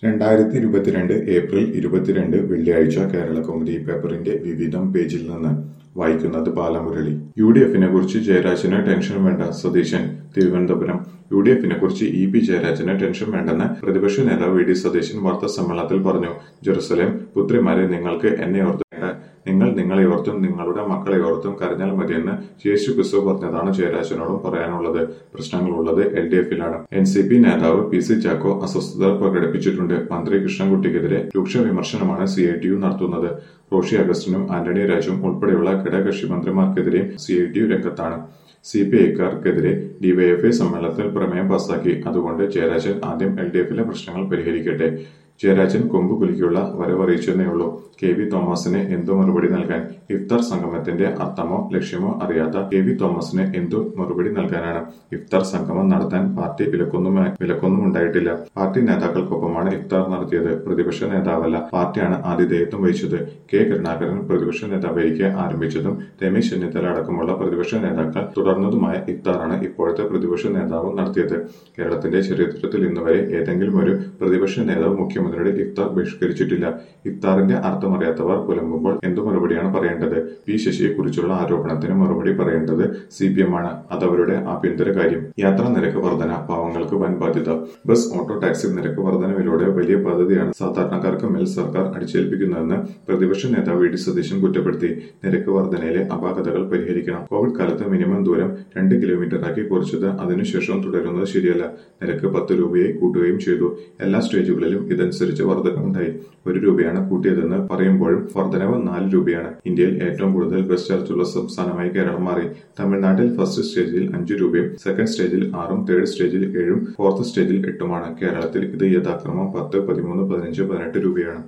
രണ്ടായിരത്തി ഇരുപത്തിരണ്ട് ഏപ്രിൽ ഇരുപത്തിരണ്ട് വെള്ളിയാഴ്ച കേരള കൗമുദി പേപ്പറിന്റെ വിവിധം പേജിൽ നിന്ന് വായിക്കുന്നത് ബാലമുരളി യു ഡി എഫിനെ കുറിച്ച് ജയരാജന് ടെൻഷൻ വേണ്ട സതീശൻ തിരുവനന്തപുരം യു ഡി എഫിനെ കുറിച്ച് ഇ പി ജയരാജന് ടെൻഷൻ വേണ്ടെന്ന് പ്രതിപക്ഷ നേതാവ് വി ഡി സതീശൻ വാർത്താ സമ്മേളനത്തിൽ പറഞ്ഞു ജെറുസലേം പുത്രിമാരെ നിങ്ങൾക്ക് എന്നെ ഓർത്ത് വേണ്ട നിങ്ങൾ നിങ്ങളെ ഓർത്തും നിങ്ങളുടെ മക്കളെ ഓർത്തും കരഞ്ഞാൽ മതിയെന്ന് യേശു ക്രിസ്തു പറഞ്ഞതാണ് ജയരാജനോടും പറയാനുള്ളത് പ്രശ്നങ്ങളുള്ളത് എൽ ഡി എഫിലാണ് എൻ സി പി നേതാവ് പി സി ചാക്കോ അസ്വസ്ഥത പ്രകടിപ്പിച്ചിട്ടുണ്ട് മന്ത്രി കൃഷ്ണൻകുട്ടിക്കെതിരെ രൂക്ഷ വിമർശനമാണ് സി ഐ ടി യു നടത്തുന്നത് റോഷി അഗസ്റ്റിനും ആന്റണി രാജുവും ഉൾപ്പെടെയുള്ള ഘടകകക്ഷി മന്ത്രിമാർക്കെതിരെയും സി ഐ ടി യു രംഗത്താണ് സി പി ഐക്കാർക്കെതിരെ ഡിവൈഎഫ്ഐ സമ്മേളനത്തിൽ പ്രമേയം പാസാക്കി അതുകൊണ്ട് ജയരാജൻ ആദ്യം എൽ ഡി എഫിലെ പ്രശ്നങ്ങൾ പരിഹരിക്കട്ടെ ജയരാജൻ കൊമ്പ് കുലുക്കിയുള്ള വരവറിയിച്ചെന്നേ ഉള്ളൂ കെ വി തോമസിന് എന്തു മറുപടി നൽകാൻ ഇഫ്താർ സംഗമത്തിന്റെ അർത്ഥമോ ലക്ഷ്യമോ അറിയാത്ത കെ വി തോമസിന് എന്തു മറുപടി നൽകാനാണ് ഇഫ്താർ സംഗമം നടത്താൻ പാർട്ടി വിലക്കൊന്നും വിലക്കൊന്നും ഉണ്ടായിട്ടില്ല പാർട്ടി നേതാക്കൾക്കൊപ്പമാണ് ഇഫ്താർ നടത്തിയത് പ്രതിപക്ഷ നേതാവല്ല പാർട്ടിയാണ് ആതിഥേയത്വം വഹിച്ചത് കെ കരുണാകരൻ പ്രതിപക്ഷ നേതാവായിരിക്കെ ആരംഭിച്ചതും രമേശ് ചെന്നിത്തല അടക്കമുള്ള പ്രതിപക്ഷ നേതാക്കൾ തുടർന്നതുമായ ഇഫ്താറാണ് ഇപ്പോഴത്തെ പ്രതിപക്ഷ നേതാവ് നടത്തിയത് കേരളത്തിന്റെ ചരിത്രത്തിൽ ഇന്നുവരെ ഏതെങ്കിലും ഒരു പ്രതിപക്ഷ നേതാവ് മുഖ്യമന്ത്രിയുടെ ഇഫ്താർ ബഹിഷ്കരിച്ചിട്ടില്ല ഇഫ്താറിന്റെ അർത്ഥമറിയാത്തവർ പുലമ്പുമ്പോൾ എന്തു മറുപടിയാണ് പറയേണ്ടത് പി ശശിയെ കുറിച്ചുള്ള ആരോപണത്തിന് മറുപടി പറയേണ്ടത് സി പി എം ആണ് അതവരുടെ ആഭ്യന്തര കാര്യം യാത്രാ നിരക്ക് വർധന പാവങ്ങൾക്ക് വൻ ബാധ്യത ബസ് ഓട്ടോ ടാക്സി നിരക്ക് വർധനവിലൂടെ വലിയ ബാധ്യതയാണ് സാധാരണക്കാർക്ക് മേൽ സർക്കാർ അടിച്ചേൽപ്പിക്കുന്നതെന്ന് പ്രതിപക്ഷ നേതാവ് വി ഡി സതീശൻ കുറ്റപ്പെടുത്തി നിരക്ക് വർധനയിലെ അപാകതകൾ പരിഹരിക്കണം കോവിഡ് കാലത്ത് മിനിമം ദൂരം രണ്ട് കിലോമീറ്ററാക്കി കുറച്ചത് അതിനുശേഷം തുടരുന്നത് ശരിയല്ല നിരക്ക് പത്ത് രൂപയായി കൂട്ടുകയും ചെയ്തു എല്ലാ സ്റ്റേജുകളിലും ഇതനുസരിച്ച് വർധനവുണ്ടായി ഒരു രൂപയാണ് കൂട്ടിയതെന്ന് പറയുമ്പോഴും വർധനവ് നാല് രൂപയാണ് ഇന്ത്യയിൽ ഏറ്റവും കൂടുതൽ ബസ് ചാർജുള്ള സംസ്ഥാനമായി കേരളം മാറി തമിഴ്നാട്ടിൽ ഫസ്റ്റ് സ്റ്റേജിൽ അഞ്ചു രൂപയും സെക്കൻഡ് സ്റ്റേജിൽ ആറും തേർഡ് സ്റ്റേജിൽ ഏഴും ഫോർത്ത് സ്റ്റേജിൽ എട്ടുമാണ് കേരളത്തിൽ ഇത് യഥാക്രമം പത്ത് പതിമൂന്ന് പതിനഞ്ച് പതിനെട്ട് രൂപയാണ്